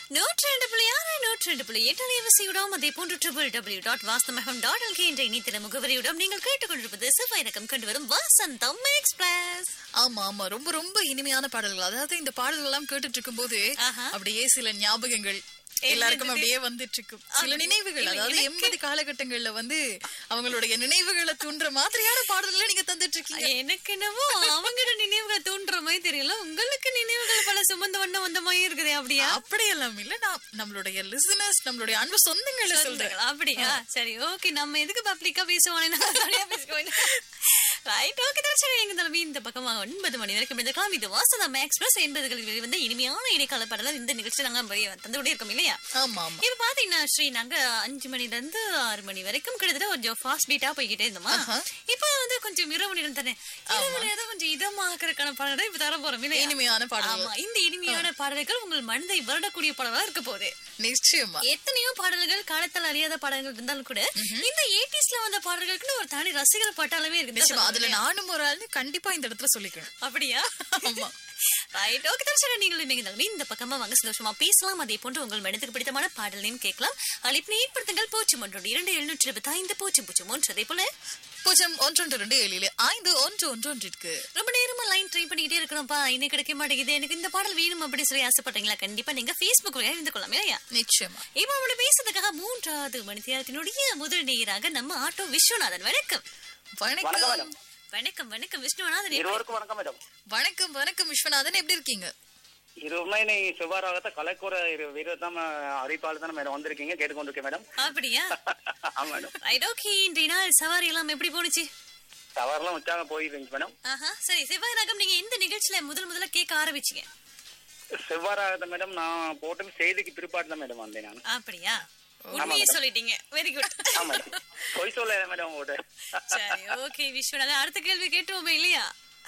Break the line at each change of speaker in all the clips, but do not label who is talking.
நூற்றி ரெண்டு புள்ளி ஆறு நூற்றி ரெண்டு புள்ளி எட்டு அலைவரிசையுடன் அதே போன்று ட்ரிபிள் டபிள்யூ டாட் வாஸ்தமகம் டாட் எல்கே என்ற இணையதள முகவரியுடன் நீங்கள் கேட்டுக்கொண்டிருப்பது சிவயனக்கம் கண்டு வரும் வசந்தம் எக்ஸ்பிரஸ்
ஆமா ஆமா ரொம்ப ரொம்ப இனிமையான பாடல்கள் அதாவது இந்த பாடல்கள் எல்லாம் கேட்டுட்டு இருக்கும்போது
ஆஹா.
அப்படியே சில ஞாபகங்கள் எல்லாருக்கும் அப்படியே வந்துட்டு இருக்கும் சில நினைவுகள்
இல்ல,
அதாவது
எனக்கு-
எண்பது காலகட்டங்கள்ல வந்து அவங்களுடைய நினைவுகளை தூண்டுற மாதிரியான பாடல்களை நீங்க தந்துட்டு இருக்கீங்க
எனக்கு என்னவோ அவங்களோட நினைவுகள் தோன்ற மாதிரி தெரியல உங்களுக்கு நினைவுகள் பல சுமந்த வண்ண வந்த மாதிரி இருக்குதே அப்படியா
அப்படியெல்லாம் இல்ல நான் நம்மளுடைய லிசனர்ஸ் நம்மளுடைய அன்பு சொந்தங்களை சொல்றேன்
சொல்றீங்களா? அப்படியா சரி ஓகே நம்ம எதுக்கு பப்ளிக்கா பேசுவோம் தனியா பேசுவோம் ரைட் ஓகே தான் சரி எங்க தலைமை இந்த பக்கமா ஒன்பது மணி வரைக்கும் இருக்கலாம் இது வாசதம் எக்ஸ்பிரஸ் எண்பதுகளில் வெளிவந்த இனிமையான இடைக்கால பாடலாம் இந்த நிகழ்ச்சி நாங்க தந்துவிட்டே இருக்கோம் இல்லையா
ஆமா ஆமா
இப்ப பாத்தீங்கன்னா ஸ்ரீ நாங்க அஞ்சு மணில இருந்து ஆறு மணி வரைக்கும் கிட்டத்தட்ட கொஞ்சம் ஃபாஸ்ட் பீட்டா போய்கிட்டே இருந்தோமா
ஆஹா.
இப்ப வந்து கொஞ்சம் இரவு நேரம் தானே இரவு நேரம் கொஞ்சம் இதமாக்குறதுக்கான பாடல் இப்ப தர போறோம் இல்லையா?
இனிமையான பாடல்கள்.
ஆமா இந்த இனிமையான பாடல்கள் உங்கள் மனதை வருடக்கூடிய பாடலா இருக்க போகுது
நிச்சயமா
எத்தனையோ பாடல்கள் காலத்தால் அறியாத பாடல்கள் இருந்தாலும் கூட இந்த எயிட்டிஸ்ல வந்த பாடல்களுக்குன்னு ஒரு தனி ரசிகர் பட்டாளமே இருக்கு
நிச்சயமா அதுல நானும் ஒரு ஆள் கண்டிப்பா இந்த இடத்துல சொல்லிக்கணும்
அப்படியா
ஆமா
ரைட் ஓகே தர்ஷனா நீங்கள் நீங்கள் இந்த பக்கமா வாங்க சந்தோஷமா பேசலாம் அதே போன்று உங்கள் மனதுக்கு பிடித்தமான பாடலையும் கேட்கலாம் அழைப்பினை ஏற்படுத்துங்கள் பூச்சி ஒன்று இரண்டு எழுநூற்றி இருபத்தி ஐந்து பூச்சி பூச்சி மூன்று அதே போல
பூஜ்ஜியம் ஒன்றொன்று ரெண்டு ஏழில் ஐந்து ஒன்று ஒன்று ஒன்றிற்கு
ரொம்ப நேரமா லைன் ட்ரை பண்ணிக்கிட்டே இருக்கணும்ப்பா இன்னும் கிடைக்க மாட்டேங்குது எனக்கு இந்த பாடல் வேணும் அப்படி சொல்லி ஆசைப்பட்டீங்களா கண்டிப்பா நீங்க Facebook வழியா இருந்து கொள்ளலாம் இல்லையா
நிச்சயமா
இப்ப நம்மள பேசுறதுக்காக மூன்றாவது மணி நேரத்தினுடைய முதல் நேராக நம்ம ஆட்டோ விஸ்வநாதன் வணக்கம்
வணக்கம்
வணக்கம்
மேடம்
வணக்கம் வணக்கம் விஷ்ணுநாதன் எப்படி-
இருவருக்கும் வணக்கம் மேடம்
வணக்கம் வணக்கம் விஸ்வநாதன் எப்படி இருக்கீங்க
இருவருமே நீ சுபாராகத்த கலைக்கூற வீரத்தான் அறிவிப்பாளர் தான் மேடம் வந்திருக்கீங்க கேட்டுக்கொண்டிருக்கேன் மேடம்
அப்படியா
ஆமா மேடம்
ரைட் ஓகே இன்றைய நாள் சவாரி எல்லாம் எப்படி போனுச்சு
தவறுலாம் உற்சாக போயிருந்துச்சு மேடம்
ஆஹா சரி செவ்வாய் ராகம் நீங்க எந்த நிகழ்ச்சியில முதல் முதல்ல கேட்க ஆரம்பிச்சீங்க
செவ்வாறாகத்த மேடம் நான் போட்டு செய்திக்கு பிற்பாடு தான் மேடம் வந்தேன் நான்
அப்படியா உண்மையை
madam.
சொல்லிட்டீங்க வெரி குட்
ஆமா மேடம் பொய் சொல்ல மேடம் உங்கள்கிட்ட
சரி ஓகே விஸ்வநாதன் அடுத்த கேள்வி கேட்டுவோமே இல்லையா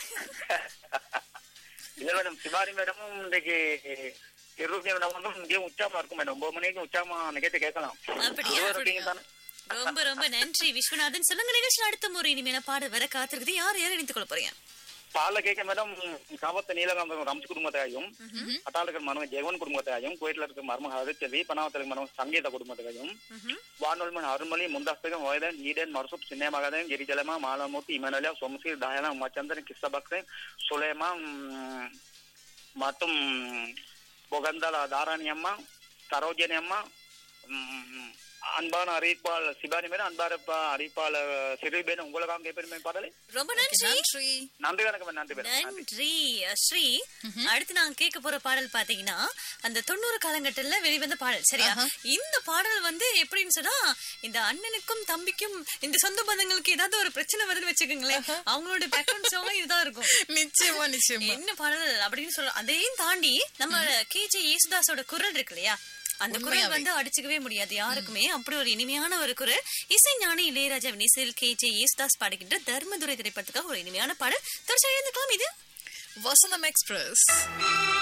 இல்ல மேடம் சிவாரி மேடமும் இன்றைக்கு இருபத்தி மேடம் வந்து இங்கேயும் உச்சாமா இருக்கும் மேடம் ஒன்பது மணிக்கு உச்சாமா நிகழ்ச்சி கேட்கலாம்
அப்படியா?
இருவர் இருக்கீங்க தானே
ரொம்ப ரொம்ப நன்றி விஸ்வநாதன் சொல்லுங்க நிகழ்ச்சியில் அடுத்த முறை இனிமேல பாட வர காத்திருக்குது யார் யார் இணைத்துக் கொள்ள போறீங்க
பால கேட்க மேடம் காவத்த நீலகாந்தம் ரம்ஸ் குடும்பத்தையும் அட்டாளுக்கு மனம் ஜெகன் குடும்பத்தையும் கோயில்ல இருக்க மர்ம ஹரிச்சதி பனாவத்திற்கு மனம் சங்கீத குடும்பத்தையும் வானொலிமன் அருள்மொழி முந்தாஸ்தகம் வயதன் ஈடன் மர்சுப் சின்ன மகதன் கிரிஜலமா மாலமூர்த்தி இமனலியா சோமசீர் தாயனா உமாச்சந்திரன் கிருஷ்ணபக்ரன் சுலேமா ம், மற்றும் புகந்தல தாராணி அம்மா சரோஜனி அம்மா ம், அன்பான அறிவிப்பாள் சிபானி மேடம் அன்பான அறிவிப்பாள் சிறுபேன் உங்களுக்காக கேட்பேன் பாடலை
ரொம்ப நன்றி
நன்றி
நன்றி வணக்கம் நன்றி மேடம்
நன்றி ஸ்ரீ அடுத்து நான் கேட்க போற பாடல் பாத்தீங்கன்னா அந்த தொண்ணூறு காலங்கட்டத்துல வெளிவந்த பாடல் சரியா இந்த பாடல் வந்து எப்படின்னு சொன்னா இந்த அண்ணனுக்கும் தம்பிக்கும் இந்த சொந்த பந்தங்களுக்கு ஏதாவது ஒரு பிரச்சனை வருதுன்னு வச்சுக்கோங்களேன் அவங்களோட பேக்ரவுண்ட் சாங் இதுதான் இருக்கும்
நிச்சயமா நிச்சயமா
என்ன பாடல் அப்படின்னு சொல்ல அதையும் தாண்டி நம்ம கே ஜே யேசுதாஸோட குரல் இருக்கு இல்லையா அந்த குரல் வந்து அடிச்சுக்கவே முடியாது யாருக்குமே அப்படி ஒரு இனிமையான ஒரு குரல் இசை ஞானி இளையராஜா வினிசில் கே ஜே யேசுதாஸ் பாடுகின்ற தர்மதுரை திரைப்படத்துக்காக ஒரு இனிமையான பாடல் தொடர்ச்சி எழுந்துக்கலாம் இது
வசந்தம் எக்ஸ்பிரஸ்